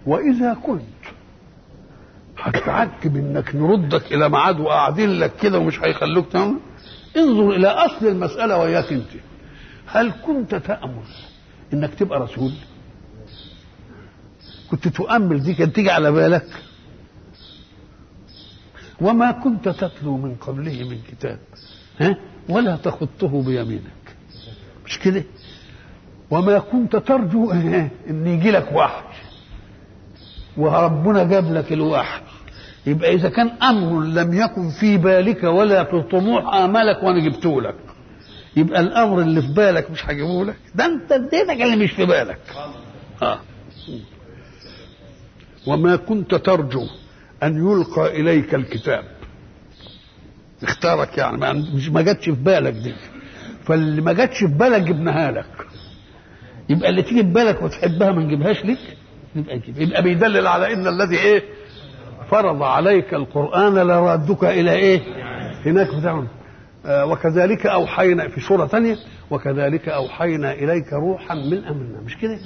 واذا كنت هتعجب انك نردك الى ميعاد وقاعدين لك كده ومش هيخلوك تعمل انظر الى اصل المساله وياك انت هل كنت تامل انك تبقى رسول كنت تؤمل دي كانت تيجي على بالك وما كنت تتلو من قبله من كتاب ها ولا تخطه بيمينك مش كده وما كنت ترجو ان يجي لك وحي وربنا جاب لك الوحي يبقى اذا كان امر لم يكن في بالك ولا في طموح امالك وانا جبته لك يبقى الامر اللي في بالك مش هجيبه لك ده انت اديتك اللي مش في بالك آه. وما كنت ترجو ان يلقى اليك الكتاب اختارك يعني ما مش ما جاتش في بالك دي فاللي ما جاتش في بالك جبناها لك يبقى اللي تيجي في بالك وتحبها ما نجيبهاش لك يبقى يجيب يبقى بيدلل على ان الذي ايه فرض عليك القران لرادك الى ايه هناك بتعمل آه وكذلك اوحينا في سوره ثانيه وكذلك اوحينا اليك روحا من امرنا مش كده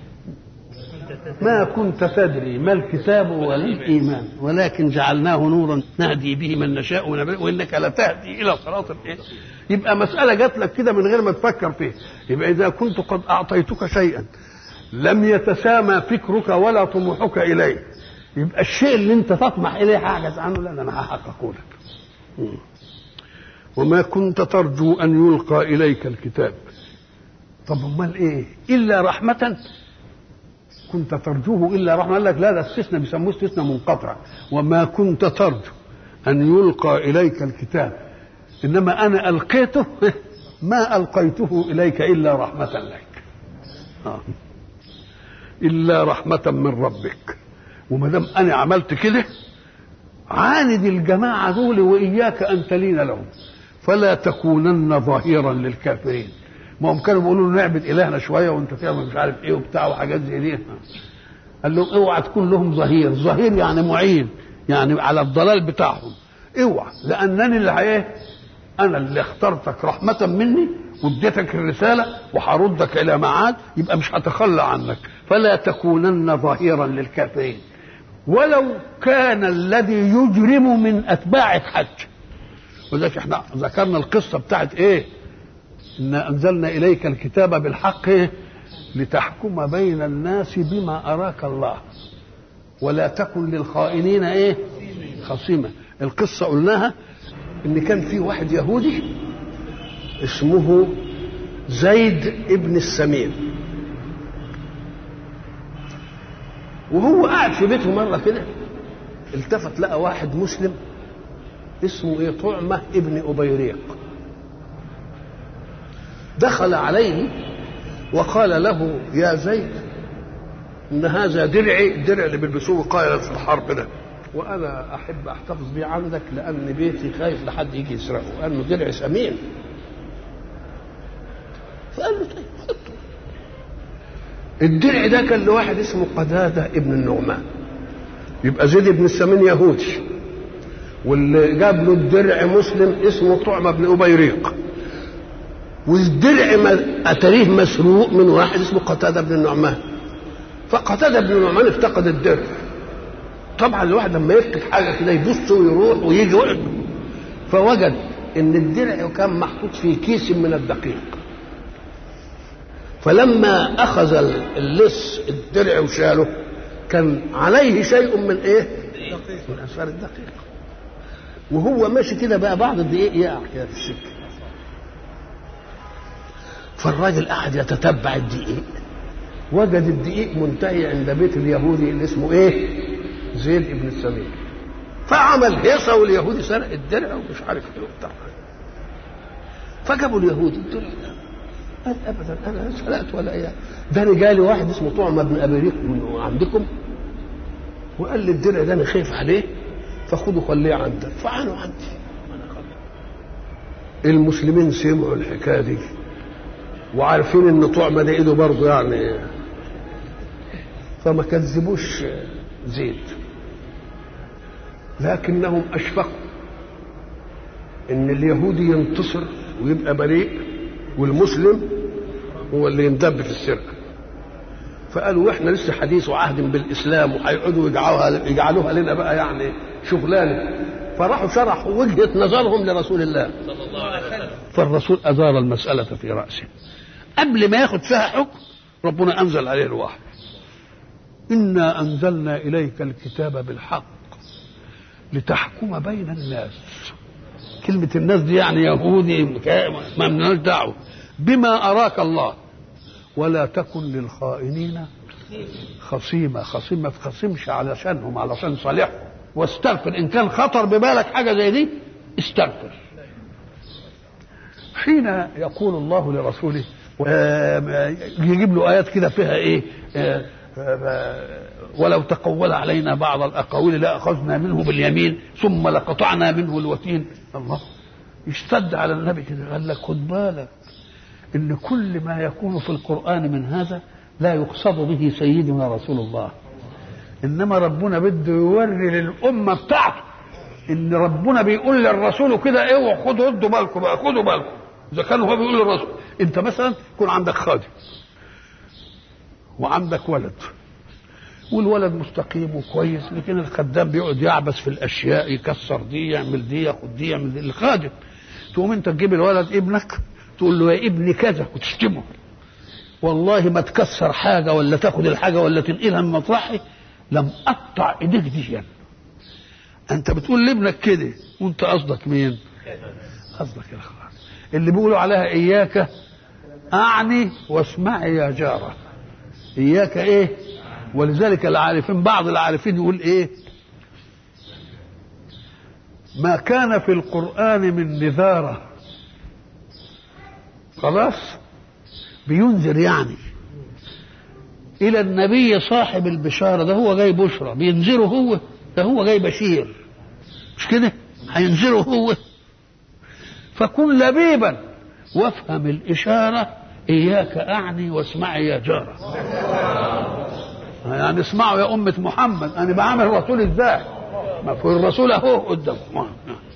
ما كنت تدري ما الكتاب ولا الايمان ولكن جعلناه نورا نهدي به من نشاء وانك لتهدي الى صراط الايه يبقى مساله جات لك كده من غير ما تفكر فيه يبقى اذا كنت قد اعطيتك شيئا لم يتسامى فكرك ولا طموحك اليه يبقى الشيء اللي انت تطمح اليه هعجز عنه لا انا هحققه لك وما كنت ترجو ان يلقى اليك الكتاب طب امال ايه الا رحمه كنت ترجوه الا رحمه قال لك لا ده استثناء بيسموه استثناء منقطع وما كنت ترجو ان يلقى اليك الكتاب انما انا القيته ما القيته اليك الا رحمه لك آه. الا رحمه من ربك وما دام انا عملت كده عاند الجماعه دول واياك ان تلين لهم فلا تكونن ظهيرا للكافرين ما هم كانوا بيقولوا له نعبد الهنا شويه وانت تعمل مش عارف ايه وبتاع وحاجات زي دي قال لهم اوعى تكون لهم ظهير ظهير يعني معين يعني على الضلال بتاعهم اوعى لانني اللي ايه انا اللي اخترتك رحمه مني واديتك الرساله وهردك الى معاد يبقى مش هتخلى عنك فلا تكونن ظهيرا للكافرين ولو كان الذي يجرم من اتباع الحج ولذلك احنا ذكرنا القصه بتاعت ايه إنا أنزلنا إليك الكتاب بالحق لتحكم بين الناس بما أراك الله ولا تكن للخائنين إيه خصيمة القصة قلناها إن كان في واحد يهودي اسمه زيد ابن السمين وهو قاعد في بيته مرة كده التفت لقى واحد مسلم اسمه ايه طعمة ابن أبيريق دخل عليه وقال له يا زيد ان هذا درعي الدرع اللي بيلبسوه قائلا في الحرب ده وانا احب احتفظ بيه عندك لان بيتي خايف لحد يجي يسرقه لانه درع ثمين فقال له طيب حطه الدرع ده كان لواحد اسمه قتاده ابن النعمان يبقى زيد بن السمين يهودي واللي جاب له الدرع مسلم اسمه طعمه بن ابيريق والدرع اتريه مسروق من واحد اسمه قتاده بن النعمان فقتاده بن النعمان افتقد الدرع طبعا الواحد لما يفقد حاجه كده يبص ويروح ويجي وقت فوجد ان الدرع كان محطوط في كيس من الدقيق فلما اخذ اللص الدرع وشاله كان عليه شيء من ايه من اثار الدقيق وهو ماشي كده بقى بعض الدقيق يقع كده في السكه فالراجل قعد يتتبع الدقيق وجد الدقيق منتهي عند بيت اليهودي اللي اسمه ايه زيد ابن السمين فعمل هيصه واليهودي سرق الدرع ومش عارف ايه وبتاع فجابوا اليهودي الدرع قال ابدا انا سرقت ولا ايه ده انا جالي واحد اسمه طعمه بن ابي من عندكم وقال لي الدرع ده انا خايف عليه فخده خليه عندك فعنوا عندي المسلمين سمعوا الحكايه دي وعارفين ان طعمه ده ايده برضه يعني فما كذبوش زيد لكنهم اشفقوا ان اليهودي ينتصر ويبقى بريء والمسلم هو اللي يندب في السرقه فقالوا احنا لسه حديث وعهد بالاسلام وهيقعدوا يجعلوها يجعلوها لنا بقى يعني شغلانه فراحوا شرحوا وجهه نظرهم لرسول الله صلى الله عليه وسلم فالرسول ادار المساله في راسه قبل ما ياخد فيها حكم ربنا انزل عليه الوحي انا انزلنا اليك الكتاب بالحق لتحكم بين الناس كلمة الناس دي يعني يهودي ما لناش دعوة بما أراك الله ولا تكن للخائنين خصيمة خصيمة ما تخصمش علشانهم علشان صالحهم واستغفر إن كان خطر ببالك حاجة زي دي استغفر حين يقول الله لرسوله يجيب له آيات كده فيها إيه ولو تقول علينا بعض الاقاويل لاخذنا منه باليمين ثم لقطعنا منه الوتين الله يشتد على النبي كده قال لك خد بالك ان كل ما يكون في القران من هذا لا يقصد به سيدنا رسول الله انما ربنا بده يوري للامه بتاعته ان ربنا بيقول للرسول كده اوعوا خدوا ردوا بالكم بقى خدوا بالكم اذا كان هو بيقول للرسول انت مثلا يكون عندك خادم وعندك ولد والولد مستقيم وكويس لكن الخدام بيقعد يعبس في الاشياء يكسر دي يعمل دي ياخد دي يعمل دي الخادم تقوم انت تجيب الولد ابنك تقول له يا ابني كذا وتشتمه والله ما تكسر حاجه ولا تاخد الحاجه ولا تنقلها من مطرحي لم اقطع ايديك دي يعني. انت بتقول لابنك كده وانت قصدك مين؟ قصدك الاخوان اللي بيقولوا عليها اياك اعني واسمعي يا جاره اياك ايه ولذلك العارفين بعض العارفين يقول ايه ما كان في القرآن من نذارة خلاص بينذر يعني إلى النبي صاحب البشارة ده هو جاي بشرى بينذره هو ده هو جاي بشير مش كده هينذره هو فكن لبيبا وافهم الإشارة إياك أعني واسمعي يا جارة يعني اسمعوا يا أمة محمد أنا بعمل الرسول إزاي ما في الرسول أهو قدامكم